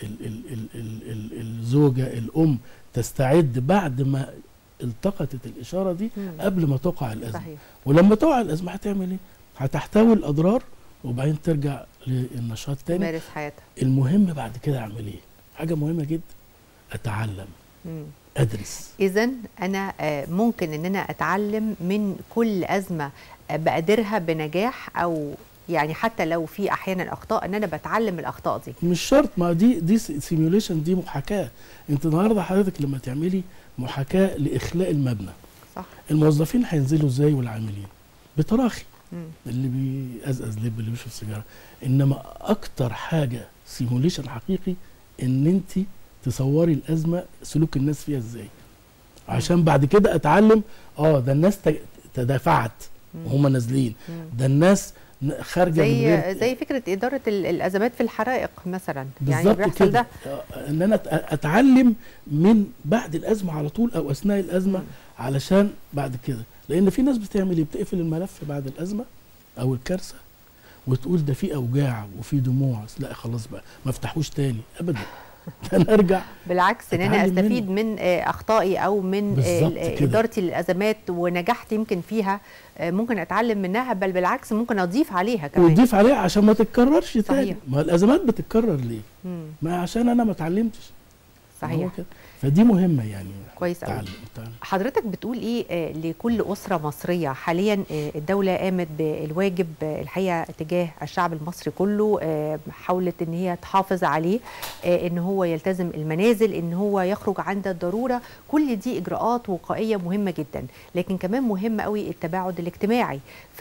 Speaker 4: ال ال ال ال ال الزوجه الام تستعد بعد ما التقطت الاشاره دي
Speaker 1: مم.
Speaker 4: قبل ما تقع الازمه
Speaker 1: صحيح
Speaker 4: ولما تقع الازمه هتعمل ايه هتحتوي الاضرار وبعدين ترجع للنشاط تاني
Speaker 1: تمارس حياتها
Speaker 4: المهم بعد كده اعمل ايه حاجه مهمه جدا اتعلم
Speaker 1: مم.
Speaker 4: ادرس
Speaker 1: اذا انا آه، ممكن ان انا اتعلم من كل ازمه آه، بقدرها بنجاح او يعني حتى لو في احيانا اخطاء ان انا بتعلم الاخطاء دي
Speaker 4: مش شرط ما دي دي سيميوليشن دي محاكاه انت النهارده حضرتك لما تعملي محاكاه لاخلاء المبنى
Speaker 1: صح
Speaker 4: الموظفين هينزلوا ازاي والعاملين بتراخي
Speaker 1: مم.
Speaker 4: اللي بيقزقز لب اللي بيشرب سيجاره انما اكتر حاجه سيموليشن حقيقي ان انت تصوري الازمه سلوك الناس فيها ازاي عشان بعد كده اتعلم اه ده الناس ت- تدافعت وهم نازلين
Speaker 1: مم.
Speaker 4: ده الناس ن- خارجه من
Speaker 1: زي
Speaker 4: غير
Speaker 1: زي فكره اداره ال- الازمات في الحرائق مثلا يعني
Speaker 4: بالظبط
Speaker 1: بيحصل
Speaker 4: كده
Speaker 1: ده
Speaker 4: آه، ان انا أت- اتعلم من بعد الازمه على طول او اثناء الازمه علشان بعد كده لان في ناس بتعمل ايه بتقفل الملف بعد الازمه او الكارثه وتقول ده في اوجاع وفي دموع لا خلاص بقى ما افتحوش تاني ابدا انا ارجع
Speaker 1: بالعكس ان انا
Speaker 4: أتعلم
Speaker 1: استفيد من آه، اخطائي او من آه،
Speaker 4: بالظبط
Speaker 1: ال-
Speaker 4: كده.
Speaker 1: ادارتي للازمات ونجحت يمكن فيها آه، ممكن اتعلم منها بل بالعكس ممكن اضيف عليها كمان
Speaker 4: وتضيف عليها عشان ما تتكررش تاني
Speaker 1: صحيح.
Speaker 4: ما الازمات بتتكرر ليه
Speaker 1: مم.
Speaker 4: ما عشان انا ما اتعلمتش ما هو
Speaker 1: صحيح
Speaker 4: كده. فدي مهمه يعني
Speaker 1: كويس قوي
Speaker 4: تعلم تعلم
Speaker 1: حضرتك بتقول ايه آه، لكل اسره مصريه حاليا آه، الدوله قامت بالواجب آه، الحقيقه تجاه الشعب المصري كله آه، حاولت ان هي تحافظ عليه آه، ان هو يلتزم المنازل ان هو يخرج عند الضروره كل دي اجراءات وقائيه مهمه جدا لكن كمان مهم قوي التباعد الاجتماعي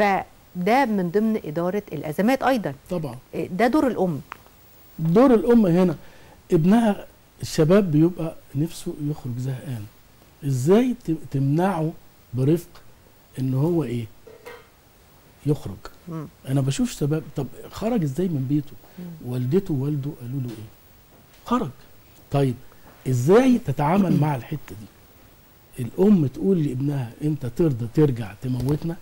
Speaker 1: فده من ضمن اداره الازمات ايضا
Speaker 4: طبعا
Speaker 1: آه، ده دور الام
Speaker 4: دور الام هنا ابنها الشباب بيبقى نفسه يخرج زهقان ازاي ت- تمنعه برفق ان هو ايه يخرج
Speaker 1: مم.
Speaker 4: انا بشوف شباب طب خرج ازاي من بيته والدته ووالده قالوا له ايه خرج طيب ازاي تتعامل مع الحته دي الام تقول لابنها انت ترضى ترجع تموتنا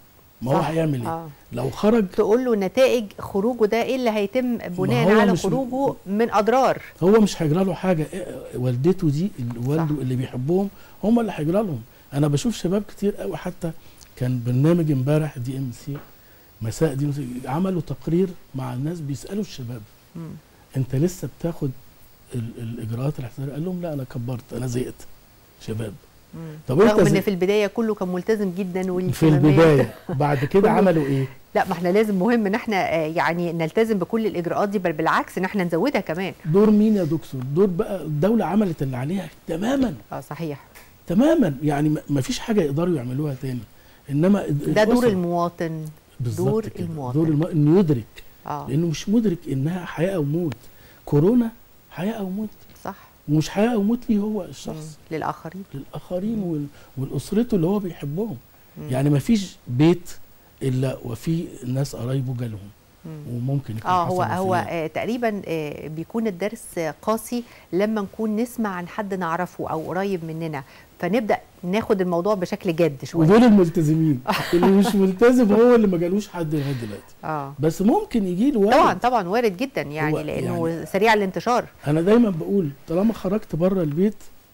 Speaker 4: ما هو
Speaker 1: صح.
Speaker 4: هيعمل ايه
Speaker 1: آه.
Speaker 4: لو خرج
Speaker 1: تقول له نتائج خروجه ده ايه اللي هيتم بناء
Speaker 4: هو
Speaker 1: على
Speaker 4: مش-
Speaker 1: خروجه من اضرار
Speaker 4: هو مش هيجرى له حاجه إيه- والدته دي اللي والده
Speaker 1: صح.
Speaker 4: اللي بيحبهم هم اللي هيجرى لهم انا بشوف شباب كتير قوي حتى كان برنامج امبارح دي ام سي مساء دي MC عملوا تقرير مع الناس بيسالوا الشباب
Speaker 1: مم.
Speaker 4: انت لسه بتاخد ال- الاجراءات الاحترازيه قال لهم لا انا كبرت انا زهقت شباب
Speaker 1: مم.
Speaker 4: طب انت
Speaker 1: رغم ان
Speaker 4: زي-
Speaker 1: في البدايه كله كان ملتزم جدا
Speaker 4: في
Speaker 1: والاهتمامات
Speaker 4: البدايه بعد كده
Speaker 1: كله-
Speaker 4: عملوا ايه
Speaker 1: لا ما احنا لازم مهم ان احنا آه، يعني نلتزم بكل الاجراءات دي بل بالعكس ان احنا نزودها كمان
Speaker 4: دور مين يا دكتور دور بقى الدوله عملت اللي عليها تماما
Speaker 1: اه صحيح
Speaker 4: تماما يعني ما فيش حاجه يقدروا يعملوها تاني انما ال-
Speaker 1: ده دور
Speaker 4: الأسرة-
Speaker 1: المواطن
Speaker 4: بالظبط
Speaker 1: دور
Speaker 4: كده.
Speaker 1: المواطن.
Speaker 4: دور الم... انه يدرك
Speaker 1: اه
Speaker 4: لانه مش مدرك انها حياه او موت كورونا حياه او موت
Speaker 1: صح
Speaker 4: ومش حياه او موت ليه هو
Speaker 1: مم.
Speaker 4: الشخص
Speaker 1: للاخرين
Speaker 4: للاخرين وال... والاسرته اللي هو بيحبهم
Speaker 1: مم.
Speaker 4: يعني ما فيش بيت الا وفي ناس قرايبه جالهم
Speaker 1: مم.
Speaker 4: وممكن يكون
Speaker 1: اه هو
Speaker 4: حصل
Speaker 1: هو
Speaker 4: وفيات.
Speaker 1: آه تقريبا آه بيكون الدرس آه، قاسي لما نكون نسمع عن حد نعرفه او قريب مننا فنبدا ناخد الموضوع بشكل جد شويه
Speaker 4: ودول الملتزمين اللي مش ملتزم هو اللي ما جالوش حد لغايه دلوقتي
Speaker 1: اه
Speaker 4: بس ممكن يجي له
Speaker 1: طبعا
Speaker 4: وارد
Speaker 1: طبعا وارد جدا
Speaker 4: هو
Speaker 1: يعني لانه
Speaker 4: يعني-
Speaker 1: سريع الانتشار
Speaker 4: انا دايما بقول طالما خرجت بره البيت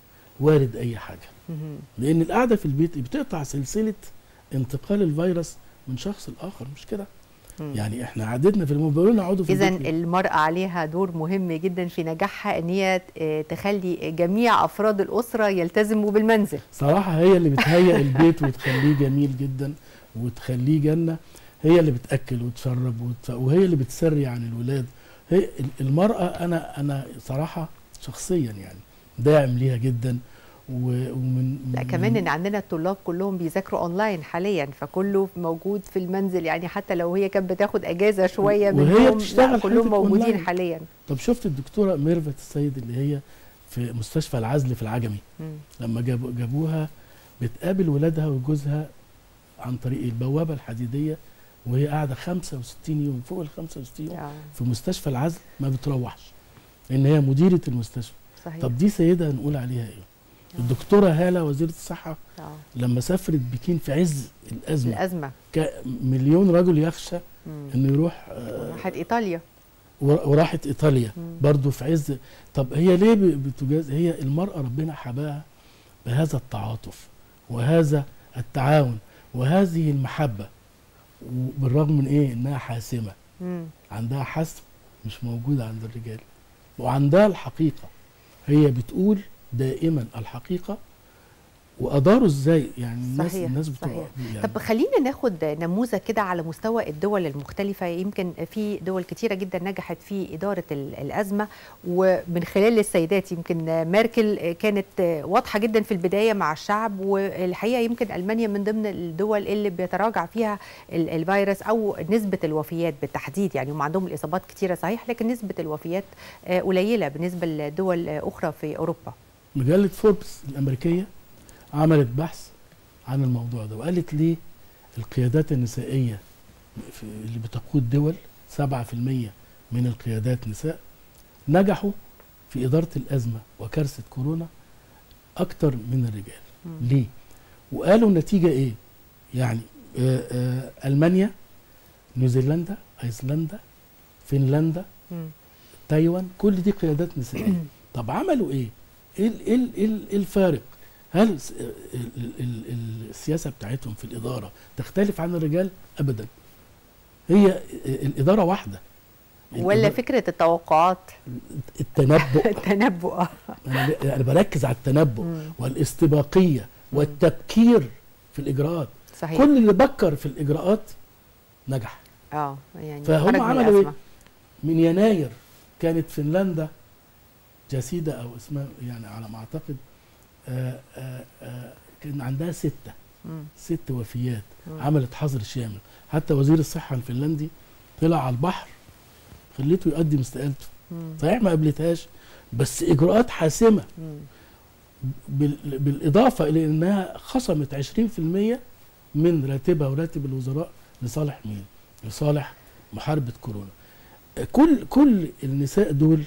Speaker 4: وارد اي حاجه
Speaker 1: مهم.
Speaker 4: لان القعده في البيت بتقطع سلسله انتقال الفيروس من شخص لاخر مش كده
Speaker 1: مم.
Speaker 4: يعني احنا عددنا في الموبايلون نقعدوا في
Speaker 1: اذا
Speaker 4: البيت
Speaker 1: المراه عليها دور مهم جدا في نجاحها ان هي آه، تخلي جميع افراد الاسره يلتزموا بالمنزل
Speaker 4: صراحه هي اللي بتهيئ البيت وتخليه جميل جدا وتخليه جنه هي اللي بتاكل وتشرب وت... وهي اللي بتسري عن الولاد هي ال- المراه انا انا صراحه شخصيا يعني داعم ليها جدا و... ومن
Speaker 1: لا
Speaker 4: من-
Speaker 1: كمان ان عندنا الطلاب كلهم بيذاكروا اونلاين حاليا فكله موجود في المنزل يعني حتى لو هي كانت بتاخد اجازه شويه
Speaker 4: وهي
Speaker 1: منهم
Speaker 4: بتشتغل
Speaker 1: لا كلهم
Speaker 4: حضرتك
Speaker 1: موجودين
Speaker 4: أونلاين.
Speaker 1: حاليا
Speaker 4: طب شفت الدكتوره ميرفت السيد اللي هي في مستشفى العزل في العجمي
Speaker 1: مم.
Speaker 4: لما جابوا جابوها بتقابل ولادها وجوزها عن طريق البوابه الحديديه وهي قاعده 65 يوم فوق ال 65 يوم
Speaker 1: آه،
Speaker 4: في مستشفى العزل ما بتروحش لان هي مديره المستشفى
Speaker 1: صحيح
Speaker 4: طب دي سيده نقول عليها ايه الدكتوره هاله وزيره الصحه
Speaker 1: آه.
Speaker 4: لما سافرت بكين في عز الازمه
Speaker 1: الازمه
Speaker 4: ك- مليون رجل يخشى
Speaker 1: مم.
Speaker 4: انه يروح آه،
Speaker 1: راحت ايطاليا
Speaker 4: ور- وراحت ايطاليا برضو في عز طب هي ليه ب- بتجاز هي المراه ربنا حباها بهذا التعاطف وهذا التعاون وهذه المحبه وبالرغم من ايه انها حاسمه
Speaker 1: مم.
Speaker 4: عندها حسم مش موجود عند الرجال وعندها الحقيقه هي بتقول دائما الحقيقه واداروا ازاي يعني الناس
Speaker 1: صحيح،
Speaker 4: الناس بتوع
Speaker 1: صحيح.
Speaker 4: يعني
Speaker 1: طب خلينا ناخد نموذج كده على مستوى الدول المختلفة يمكن في دول كتيرة جدا نجحت في إدارة ال- الأزمة ومن خلال السيدات يمكن ميركل كانت واضحة جدا في البداية مع الشعب والحقيقة يمكن ألمانيا من ضمن الدول اللي بيتراجع فيها ال- الفيروس أو نسبة الوفيات بالتحديد يعني هم عندهم الإصابات كتيرة صحيح لكن نسبة الوفيات آه، قليلة بالنسبة لدول أخرى في أوروبا
Speaker 4: مجله فوربس الامريكيه عملت بحث عن الموضوع ده وقالت ليه القيادات النسائيه في اللي بتقود دول 7% من القيادات نساء نجحوا في اداره الازمه وكارثه كورونا اكتر من الرجال
Speaker 1: مم.
Speaker 4: ليه وقالوا النتيجه ايه يعني آه آه المانيا نيوزيلندا ايسلندا فنلندا
Speaker 1: مم.
Speaker 4: تايوان كل دي قيادات نسائيه طب عملوا ايه ايه ال- ايه ال- ايه ال- إيه الفارق هل س- ال- ال- ال- السياسه بتاعتهم في الاداره تختلف عن الرجال ابدا هي الاداره واحده
Speaker 1: ولا
Speaker 4: الإدارة-
Speaker 1: فكرة التوقعات
Speaker 4: التنبؤ
Speaker 1: التنبؤ آه.
Speaker 4: انا ب- انا بركز على التنبؤ
Speaker 1: مم.
Speaker 4: والاستباقيه والتبكير في الاجراءات
Speaker 1: صحيح
Speaker 4: كل اللي بكر في الاجراءات نجح
Speaker 1: اه يعني
Speaker 4: فهم
Speaker 1: خرج من
Speaker 4: عملوا
Speaker 1: الأزمة.
Speaker 4: ايه من يناير كانت فنلندا جسيدة او اسمها يعني على ما اعتقد آآ آآ آآ كان عندها ستة
Speaker 1: مم.
Speaker 4: ست وفيات
Speaker 1: مم.
Speaker 4: عملت حظر شامل حتى وزير الصحة الفنلندي طلع على البحر خليته يقدم استقالته
Speaker 1: مم.
Speaker 4: صحيح ما قبلتهاش بس اجراءات حاسمة
Speaker 1: مم.
Speaker 4: بال- بالاضافة الى انها خصمت 20% من راتبها وراتب الوزراء لصالح مين؟ لصالح محاربة كورونا. كل كل النساء دول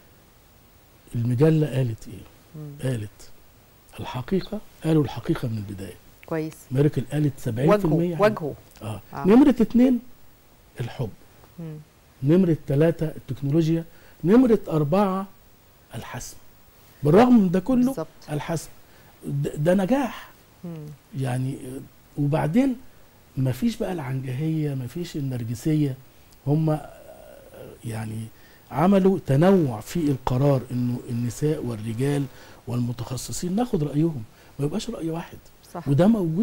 Speaker 4: المجلة قالت ايه؟
Speaker 1: مم.
Speaker 4: قالت الحقيقة قالوا الحقيقة من البداية.
Speaker 1: كويس
Speaker 4: ميركل قالت 70%
Speaker 1: وجهه وجهه
Speaker 4: اه
Speaker 1: آه.
Speaker 4: نمرة اتنين الحب
Speaker 1: مم.
Speaker 4: نمرة ثلاثة التكنولوجيا نمرة أربعة الحسم بالرغم من ده كله
Speaker 1: بالظبط
Speaker 4: الحسم ده, ده نجاح
Speaker 1: مم.
Speaker 4: يعني وبعدين ما فيش بقى العنجهية ما فيش النرجسية هم يعني عملوا تنوع في القرار انه النساء والرجال والمتخصصين ناخد رأيهم ما يبقاش رأي واحد
Speaker 1: صح
Speaker 4: وده موجود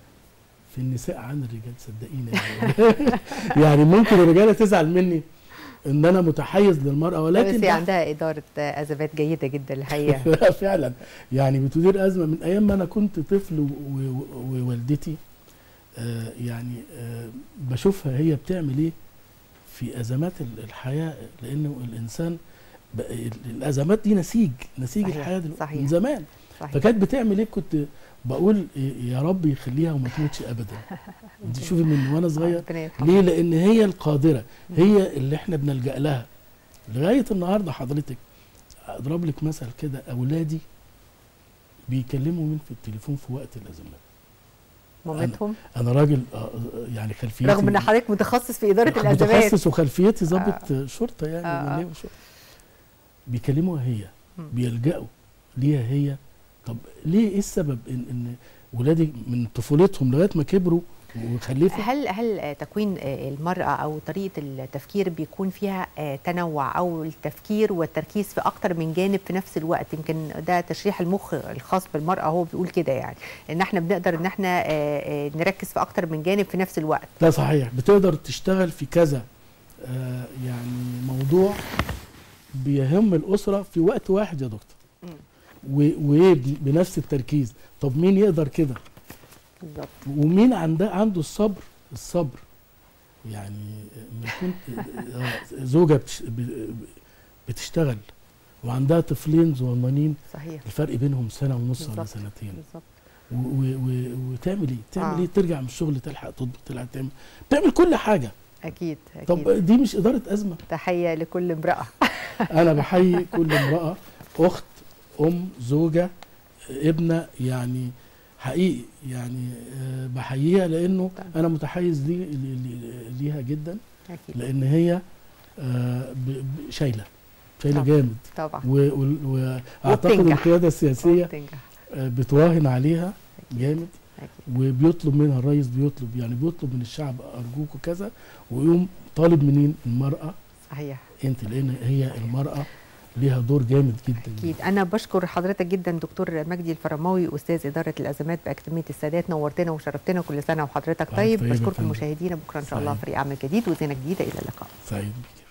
Speaker 4: في النساء عن الرجال صدقيني يعني, يعني ممكن الرجاله تزعل مني ان انا متحيز للمراه ولكن
Speaker 1: بس هي
Speaker 4: ده
Speaker 1: عندها إدارة أزمات جيدة جدا الحقيقة
Speaker 4: فعلا يعني بتدير ازمه من ايام ما انا كنت طفل و- و- ووالدتي آه يعني آه بشوفها هي بتعمل ايه في ازمات ال- الحياه لانه الانسان ب- ال- الازمات دي نسيج نسيج
Speaker 1: صحيح،
Speaker 4: الحياه دلوقتي
Speaker 1: صحيح.
Speaker 4: من زمان
Speaker 1: صحيح
Speaker 4: فكانت بتعمل ايه كنت بقول يا رب يخليها وما تموتش ابدا انت شوفي من وانا صغير
Speaker 1: ربنا يرحمها.
Speaker 4: ليه لان هي القادره هي اللي احنا بنلجا لها لغايه النهارده حضرتك اضرب لك مثل كده اولادي بيكلموا مين في التليفون في وقت الازمات
Speaker 1: مامتهم
Speaker 4: انا راجل آه، آه، يعني خلفيتي
Speaker 1: رغم ان حضرتك متخصص في إدارة الأزمات
Speaker 4: متخصص وخلفيتي ضابط شرطه يعني
Speaker 1: آه، آه.
Speaker 4: مليون شرطة. بيكلموها هي
Speaker 1: مم.
Speaker 4: بيلجأوا ليها هي طب ليه ايه السبب ان ان ولادي من طفولتهم لغايه ما كبروا وخلفوا
Speaker 1: هل هل تكوين المرأة أو طريقة التفكير بيكون فيها تنوع أو التفكير والتركيز في أكتر من جانب في نفس الوقت يمكن ده تشريح المخ الخاص بالمرأة هو بيقول كده يعني إن احنا بنقدر إن احنا نركز في أكتر من جانب في نفس الوقت
Speaker 4: ده صحيح بتقدر تشتغل في كذا آه يعني موضوع بيهم الأسرة في وقت واحد يا دكتور وبنفس التركيز طب مين يقدر كده
Speaker 1: بالظبط
Speaker 4: ومين عنده عنده الصبر الصبر يعني لما يكون زوجة بتش- ب- بتشتغل وعندها طفلين صغننين
Speaker 1: صحيح
Speaker 4: الفرق بينهم سنة ونص ولا
Speaker 1: بالظبط.
Speaker 4: سنتين
Speaker 1: بالظبط
Speaker 4: و- و- و- وتعمل ايه؟ تعمل
Speaker 1: آه.
Speaker 4: ايه؟ ترجع من الشغل تلحق تطبخ تلحق تعمل تعمل كل حاجة
Speaker 1: أكيد أكيد
Speaker 4: طب دي مش إدارة أزمة
Speaker 1: تحية لكل امرأة
Speaker 4: أنا بحيي كل امرأة أخت أم زوجة ابنة يعني حقيقي يعني آه، بحييها لأنه
Speaker 1: طبعا.
Speaker 4: أنا متحيز لي لي- لي- ليها جدا
Speaker 1: أكيد
Speaker 4: لأن هي آه، ب- ب- شايله شايله
Speaker 1: طبعاً.
Speaker 4: جامد
Speaker 1: طبعا
Speaker 4: و- و- واعتقد
Speaker 1: وبتنجح.
Speaker 4: القياده السياسيه
Speaker 1: بتنجح.
Speaker 4: آه، بتراهن عليها جامد
Speaker 1: أكيد.
Speaker 4: وبيطلب منها الرئيس بيطلب يعني بيطلب من الشعب ارجوكوا كذا ويقوم طالب منين المراه
Speaker 1: صحيح
Speaker 4: انت لان هي المراه ليها دور جامد جدا
Speaker 1: اكيد انا بشكر حضرتك جدا دكتور مجدي الفرماوي استاذ اداره الازمات باكاديميه السادات نورتنا وشرفتنا كل سنه وحضرتك
Speaker 4: وحضرتك
Speaker 1: طيب
Speaker 4: طيب يا
Speaker 1: بشكركم
Speaker 4: فندم.
Speaker 1: مشاهدينا بكره ان شاء الله
Speaker 4: سعيد.
Speaker 1: فريق عمل جديد وزينه جديده الى اللقاء
Speaker 4: سعيد بك